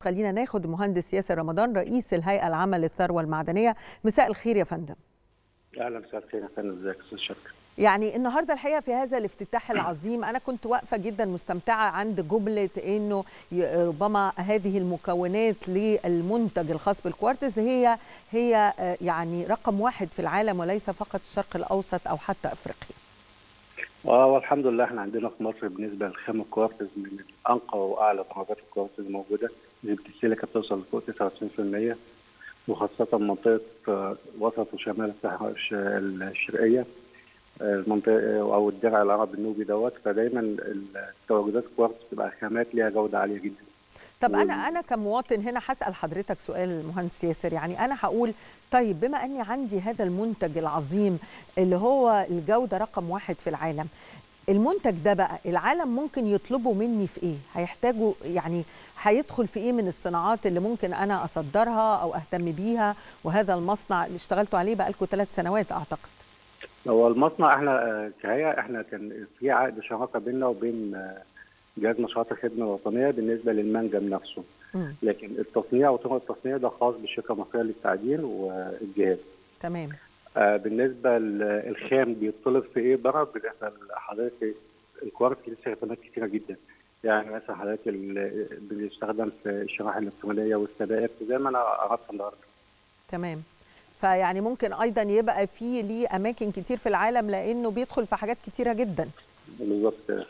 خلينا ناخد المهندس ياسر رمضان رئيس الهيئه العامه للثروه المعدنيه مساء الخير يا فندم اهلا مساء الخير يا فندم ازيك استاذ شكرا يعني النهارده الحقيقه في هذا الافتتاح العظيم انا كنت واقفه جدا مستمتعه عند جمله انه ربما هذه المكونات للمنتج الخاص بالكوارتز هي هي يعني رقم واحد في العالم وليس فقط الشرق الاوسط او حتى افريقيا. اه والحمد لله احنا عندنا في مصر بالنسبه لخام الكوارتز من انقى واعلى درجات الكوارتز موجوده نسبه السيليكا بتوصل لفوق 29% وخاصه منطقه وسط وشمال الصحراء الشرقيه المنطقه او الدرع العربي النوبي دوت فدايما التواجدات الكوارتز بتبقى خامات ليها جوده عاليه جدا. طب انا انا كمواطن هنا هسال حضرتك سؤال مهندس ياسر يعني انا هقول طيب بما اني عندي هذا المنتج العظيم اللي هو الجوده رقم واحد في العالم المنتج ده بقى العالم ممكن يطلبوا مني في ايه هيحتاجوا يعني هيدخل في ايه من الصناعات اللي ممكن انا اصدرها او اهتم بيها وهذا المصنع اللي اشتغلتوا عليه بقى لكم ثلاث سنوات اعتقد هو المصنع احنا كهيئه احنا كان في عقد شراكه بيننا وبين جهاز مشروعات الخدمه الوطنيه بالنسبه للمنجم نفسه م. لكن التصنيع وطرق التصنيع ده خاص بالشركه المصريه للتعدين والجهاز تمام آه بالنسبه للخام بيطلب في ايه بره بيحصل حضرتك الكوارت ليه استخدامات كتيره جدا يعني مثلا حضرتك بيستخدم في الشرائح الالكترونيه والسبائك زي ما انا عرفت النهارده تمام فيعني ممكن ايضا يبقى في ليه اماكن كتير في العالم لانه بيدخل في حاجات كتيره جدا بالظبط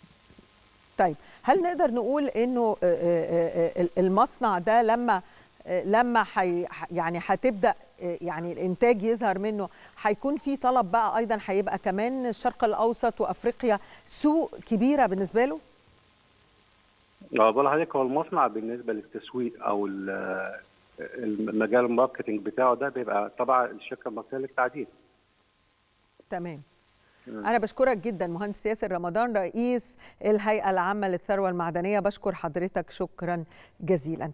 طيب هل نقدر نقول انه المصنع ده لما لما حي يعني هتبدا يعني الانتاج يظهر منه هيكون في طلب بقى ايضا هيبقى كمان الشرق الاوسط وافريقيا سوق كبيره بالنسبه له؟ اه بقول لحضرتك هو المصنع بالنسبه للتسويق او المجال الماركتنج بتاعه ده بيبقى طبعا الشركه المصريه للتعدين تمام أنا بشكرك جدا مهندس ياسر رمضان رئيس الهيئة العامة للثروة المعدنية بشكر حضرتك شكرا جزيلا